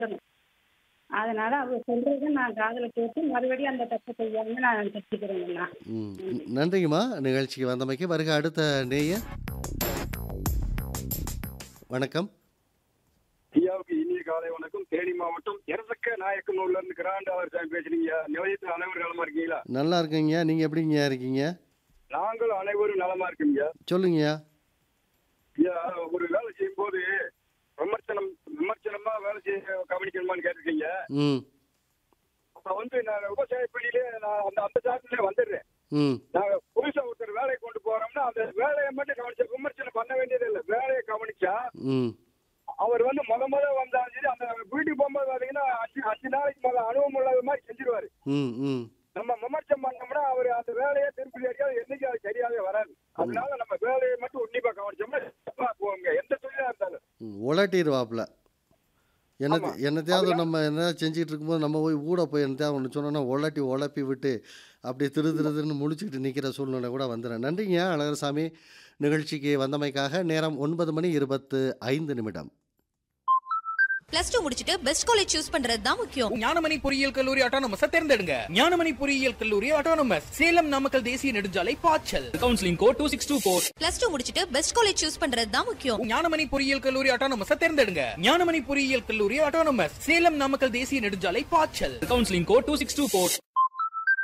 கட்டணும் அதனால அவங்க சொல்றதை நான் காதுல கேட்டு மறுபடியும் அந்த தப்பை செய்யாம நான் தப்பிக்கிறேங்கண்ணா ம் நன்றிங்கம்மா நிகழ்ச்சிக்கு வந்தமைக்கு வருக அடுத்த நேயர் வணக்கம் ஐயாவுக்கு இனிய காலை வணக்கம் தேனி மாவட்டம் எரசக்க நாயக்கனூர்ல இருந்து கிராண்ட் அவர் சாமி பேசுறீங்க நிலையத்தில் அனைவரும் நலமா இருக்கீங்களா நல்லா இருக்கீங்க நீங்கள் எப்படிங்க இருக்கீங்க நாங்கள் அனைவரும் நலமா இருக்கீங்க சொல்லுங்கய்யா ஐயா ஒரு வேலை செய்யும் போது விமர்சனம் விமர்சனமா வேலை செய்ய கவனிக்கணுமான்னு கேட்டிருக்கீங்க ம் அப்ப வந்து நான் விவசாய பணியிலே நான் அந்த அந்த சாட்டிலே வந்துடுறேன் ம் நாங்க புதுசா ஒருத்தர் வேலையை கொண்டு போறோம்னா அந்த வேலையை மட்டும் கவனிச்சா விமர்சனம் பண்ண வேண்டியது இல்லை வேலையை கவனிச்சா ம் அவர் வந்து முத முத வந்தாலும் சரி அந்த வீட்டுக்கு போகும்போது பாத்தீங்கன்னா அஞ்சு அஞ்சு நாளைக்கு முதல்ல அனுபவம் இல்லாத மாதிரி செஞ்சிருவாரு ம் ம் நம்ம விமர்சனம் பண்ணோம்னா அவர் அந்த வேலையை திருப்பி அடிக்காது என்னைக்கு அது சரியாவே வராது அதனால நம்ம வேலையை மட்டும் உன்னிப்பா கவனிச்சோம்னா தப்பா போங்க எந்த தொழிலா இருந்தாலும் ம், உலட்டிடுவாப்புல என்னது ஆமா. என்னத்தையாவது நம்ம என்ன செஞ்சுட்டு இருக்கும்போது நம்ம போய் ஊட போய் என்னத்தையாவது ஒன்று சொன்னோன்னா உலட்டி உழப்பி விட்டு அப்படி திரு திருன்னு முழிச்சுக்கிட்டு நிற்கிற சூழ்நிலை கூட வந்துடும் நன்றிங்க அழகர்சாமி நிகழ்ச்சிக்கு வந்தமைக்காக நேரம் ஒன்பது மணி இருபத்து ஐந்து நிமிடம் பிளஸ் டூ முடிச்சிட்டு பெஸ்ட் காலேஜ் சூஸ் பண்றது தான் முக்கியம் ஞானமணி பொறியியல் கல்லூரி ஆட்டோனமஸ் தேர்ந்தெடுங்க ஞானமணி பொறியியல் கல்லூரி ஆட்டோனமஸ் சேலம் நாமக்கல் தேசிய நெடுஞ்சாலை பாய்ச்சல் counselling code two six two four plus two முடிச்சிட்டு பெஸ்ட் காலேஜ் சூஸ் பண்றது தான் முக்கியம் ஞானமணி பொறியியல் கல்லூரி ஆட்டோனமஸ் தேர்ந்தெடுங்க ஞானமணி பொறியியல் கல்லூரி ஆட்டோனமஸ் சேலம் நாமக்கல் தேசிய நெடுஞ்சாலை பாய்ச்சல் counselling code two six two four